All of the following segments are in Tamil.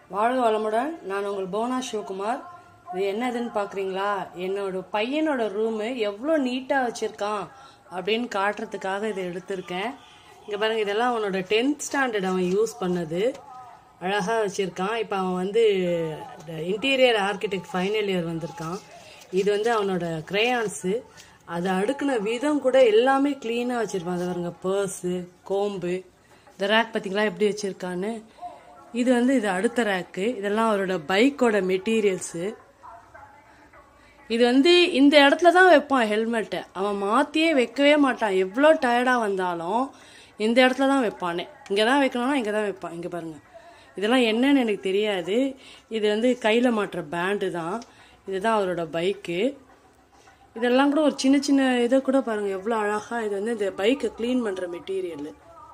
வாழ்க வளமுடன் நான் உங்கள் போனா சிவகுமார் இது என்னதுன்னு பார்க்குறீங்களா என்னோட பையனோட ரூமு எவ்வளோ நீட்டாக வச்சுருக்கான் அப்படின்னு காட்டுறதுக்காக இதை எடுத்திருக்கேன் இங்கே பாருங்க இதெல்லாம் அவனோட டென்த் ஸ்டாண்டர்ட் அவன் யூஸ் பண்ணது அழகாக வச்சுருக்கான் இப்போ அவன் வந்து இன்டீரியர் ஆர்கிடெக்ட் ஃபைனல் இயர் வந்திருக்கான் இது வந்து அவனோட கிரேயான்ஸு அதை அடுக்குன விதம் கூட எல்லாமே க்ளீனாக வச்சுருப்பான் அதை பாருங்க பர்ஸு கோம்பு இந்த ரேக் பார்த்தீங்களா எப்படி வச்சுருக்கான்னு இது வந்து இது அடுத்த ரேக்கு இதெல்லாம் அவரோட பைக்கோட மெட்டீரியல்ஸு இது வந்து இந்த இடத்துல தான் வைப்பான் ஹெல்மெட்டை அவன் மாற்றியே வைக்கவே மாட்டான் எவ்வளோ டயர்டாக வந்தாலும் இந்த இடத்துல தான் வைப்பானே இங்கே தான் வைக்கணும்னா இங்கே தான் வைப்பான் இங்கே பாருங்கள் இதெல்லாம் என்னன்னு எனக்கு தெரியாது இது வந்து கையில் மாட்டுற பேண்டு தான் இதுதான் அவரோட பைக்கு இதெல்லாம் கூட ஒரு சின்ன சின்ன இதை கூட பாருங்கள் எவ்வளோ அழகாக இது வந்து இந்த பைக்கை க்ளீன் பண்ணுற மெட்டீரியல்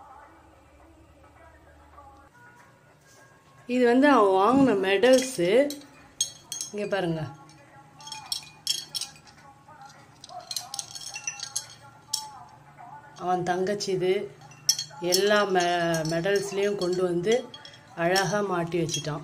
இது வந்து அவன் வாங்கின மெடல்ஸு இங்கே பாருங்க அவன் தங்கச்சி இது எல்லா மெ மெடல்ஸ்லேயும் கொண்டு வந்து அழகாக மாட்டி வச்சிட்டான்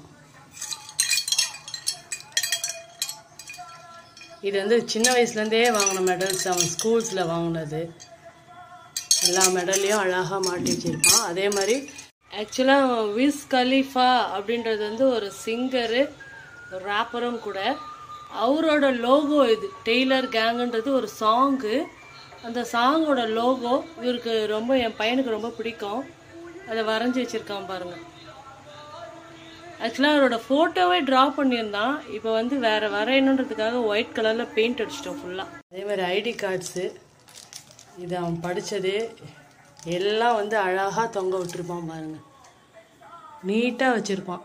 இது வந்து சின்ன வயசுலேருந்தே வாங்கின மெடல்ஸ் அவன் ஸ்கூல்ஸில் வாங்கினது எல்லா மெடல்லையும் அழகாக மாட்டி வச்சிருப்பான் அதே மாதிரி ஆக்சுவலாக விஸ் கலீஃபா அப்படின்றது வந்து ஒரு சிங்கரு ஒரு ரேப்பரும் கூட அவரோட லோகோ இது டெய்லர் கேங்குன்றது ஒரு சாங்கு அந்த சாங்கோட லோகோ இவருக்கு ரொம்ப என் பையனுக்கு ரொம்ப பிடிக்கும் அதை வரைஞ்சி வச்சுருக்கான் பாருங்கள் ஆக்சுவலாக அவரோட ஃபோட்டோவே ட்ரா பண்ணியிருந்தான் இப்போ வந்து வேறு வரையணுன்றதுக்காக ஒயிட் கலரில் பெயிண்ட் அடிச்சிட்டோம் ஃபுல்லாக அதே மாதிரி ஐடி கார்ட்ஸு இது அவன் படித்தது எல்லாம் வந்து அழகாக தொங்க விட்டுருப்பான் பாருங்க நீட்டாக வச்சுருப்பான்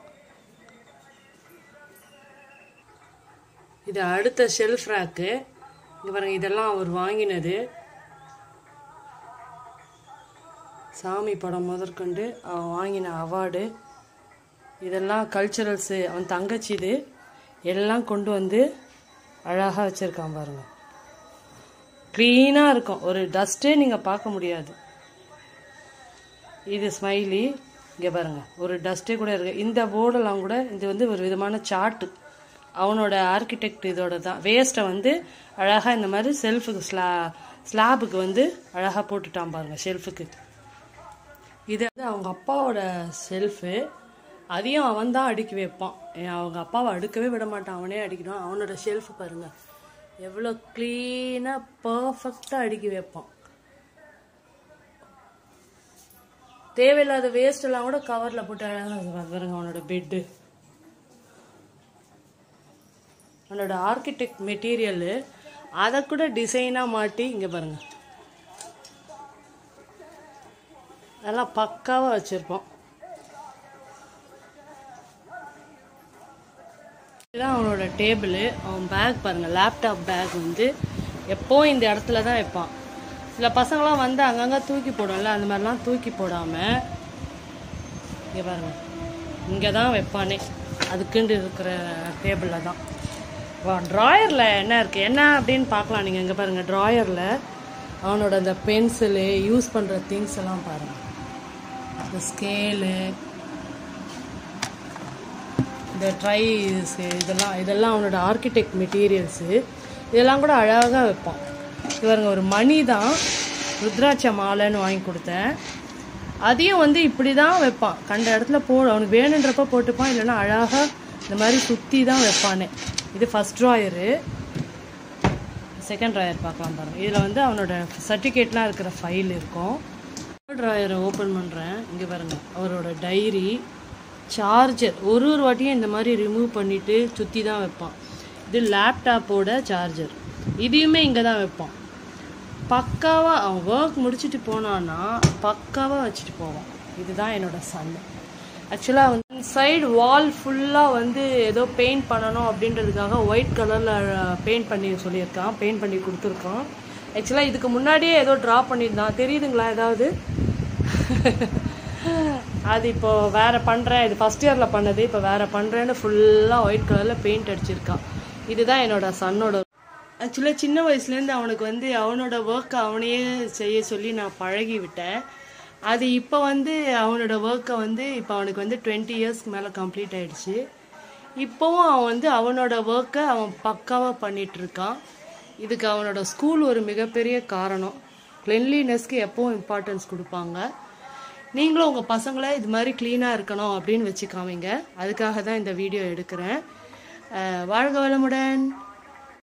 இது அடுத்த ஷெல்ஃப் ரேக்கு இங்கே பாருங்க இதெல்லாம் அவர் வாங்கினது சாமி படம் முதற்கொண்டு அவன் வாங்கின அவார்டு இதெல்லாம் கல்ச்சுரல்ஸு அவன் தங்கச்சி இது எல்லாம் கொண்டு வந்து அழகாக வச்சுருக்கான் பாருங்க க்ளீனாக இருக்கும் ஒரு டஸ்ட்டே நீங்கள் பார்க்க முடியாது இது ஸ்மைலி இங்கே பாருங்க ஒரு டஸ்ட்டே கூட இருக்கு இந்த போர்டெல்லாம் கூட இது வந்து ஒரு விதமான சார்ட்டு அவனோட ஆர்கிடெக்ட் இதோட தான் வேஸ்ட்டை வந்து அழகாக இந்த மாதிரி செல்ஃபுக்கு ஸ்லா ஸ்லாபுக்கு வந்து அழகாக போட்டுட்டான் பாருங்க ஷெல்ஃபுக்கு இது வந்து அவங்க அப்பாவோட செல்ஃபு அதையும் அவன் தான் அடுக்கி வைப்பான் அவங்க அப்பாவை அடுக்கவே விட மாட்டான் அவனே அடிக்கணும் அவனோட ஷெல்ஃப் பாருங்க எவ்வளோ க்ளீனாக பர்ஃபெக்டாக அடுக்கி வைப்பான் தேவையில்லாத வேஸ்ட் எல்லாம் கூட கவரில் போட்டு அழகாக பாருங்க அவனோட பெட்டு அவனோட ஆர்கிடெக்ட் மெட்டீரியலு அதை கூட டிசைனாக மாட்டி இங்கே பாருங்க அதெல்லாம் பக்காவாக வச்சுருப்போம் இதுதான் அவனோட டேபிள் அவன் பேக் பாருங்கள் லேப்டாப் பேக் வந்து எப்போ இந்த இடத்துல தான் வைப்பான் சில பசங்களாம் வந்து அங்கங்கே தூக்கி போடும்ல அந்த மாதிரிலாம் தூக்கி போடாமல் இங்கே பாருங்க இங்கே தான் வைப்பானே அதுக்குண்டு இருக்கிற டேபிளில் தான் ட்ராயரில் என்ன இருக்குது என்ன அப்படின்னு பார்க்கலாம் நீங்கள் இங்கே பாருங்கள் ட்ராயரில் அவனோட அந்த பென்சிலு யூஸ் பண்ணுற திங்ஸ் எல்லாம் பாருங்கள் இந்த ஸ்கேலு இந்த ட்ரைஸ் இதெல்லாம் இதெல்லாம் அவனோட ஆர்கிடெக்ட் மெட்டீரியல்ஸு இதெல்லாம் கூட அழகாக வைப்பான் இவருங்க ஒரு மணி தான் ருத்ராட்ச மாலைன்னு வாங்கி கொடுத்தேன் அதையும் வந்து இப்படி தான் வைப்பான் கண்ட இடத்துல போ அவனுக்கு வேணுன்றப்ப போட்டுப்பான் இல்லைன்னா அழகாக இந்த மாதிரி சுற்றி தான் வைப்பானே இது ஃபஸ்ட் ட்ராயரு செகண்ட் ட்ராயர் பார்க்கலாம் பாருங்கள் இதில் வந்து அவனோட சர்டிஃபிகேட்லாம் இருக்கிற ஃபைல் இருக்கும் தேர்ட் ட்ராயரை ஓப்பன் பண்ணுறேன் இங்கே பாருங்கள் அவரோட டைரி சார்ஜர் ஒரு ஒரு வாட்டியும் இந்த மாதிரி ரிமூவ் பண்ணிவிட்டு சுற்றி தான் வைப்பான் இது லேப்டாப்போட சார்ஜர் இதையுமே இங்கே தான் வைப்பான் பக்காவாக அவன் ஒர்க் முடிச்சுட்டு போனான்னா பக்காவாக வச்சுட்டு போவான் இதுதான் என்னோட சன் ஆக்சுவலாக வந்து சைடு வால் ஃபுல்லாக வந்து ஏதோ பெயிண்ட் பண்ணணும் அப்படின்றதுக்காக ஒயிட் கலரில் பெயிண்ட் பண்ணி சொல்லியிருக்கான் பெயிண்ட் பண்ணி கொடுத்துருக்கான் ஆக்சுவலாக இதுக்கு முன்னாடியே ஏதோ ட்ரா பண்ணியிருந்தான் தெரியுதுங்களா ஏதாவது அது இப்போ வேற பண்ணுறேன் இது ஃபஸ்ட் இயரில் பண்ணது இப்போ வேற பண்ணுறேன்னு ஃபுல்லாக ஒயிட் கலரில் பெயிண்ட் அடிச்சிருக்கான் இதுதான் என்னோட சன்னோட ஆக்சுவலாக சின்ன வயசுலேருந்து அவனுக்கு வந்து அவனோட ஒர்க்கை அவனையே செய்ய சொல்லி நான் பழகி விட்டேன் அது இப்போ வந்து அவனோட ஒர்க்கை வந்து இப்போ அவனுக்கு வந்து டுவெண்ட்டி இயர்ஸ்க்கு மேலே கம்ப்ளீட் ஆயிடுச்சு இப்போவும் அவன் வந்து அவனோட ஒர்க்கை அவன் பக்காவாக பண்ணிட்டு இருக்கான் இதுக்கு அவனோட ஸ்கூல் ஒரு மிகப்பெரிய காரணம் கிளென்லினஸ்க்கு எப்பவும் இம்பார்ட்டன்ஸ் கொடுப்பாங்க நீங்களும் உங்கள் பசங்களை இது மாதிரி க்ளீனாக இருக்கணும் அப்படின்னு வச்சு காமிங்க அதுக்காக தான் இந்த வீடியோ எடுக்கிறேன் அஹ் வாழ்க வளமுடன்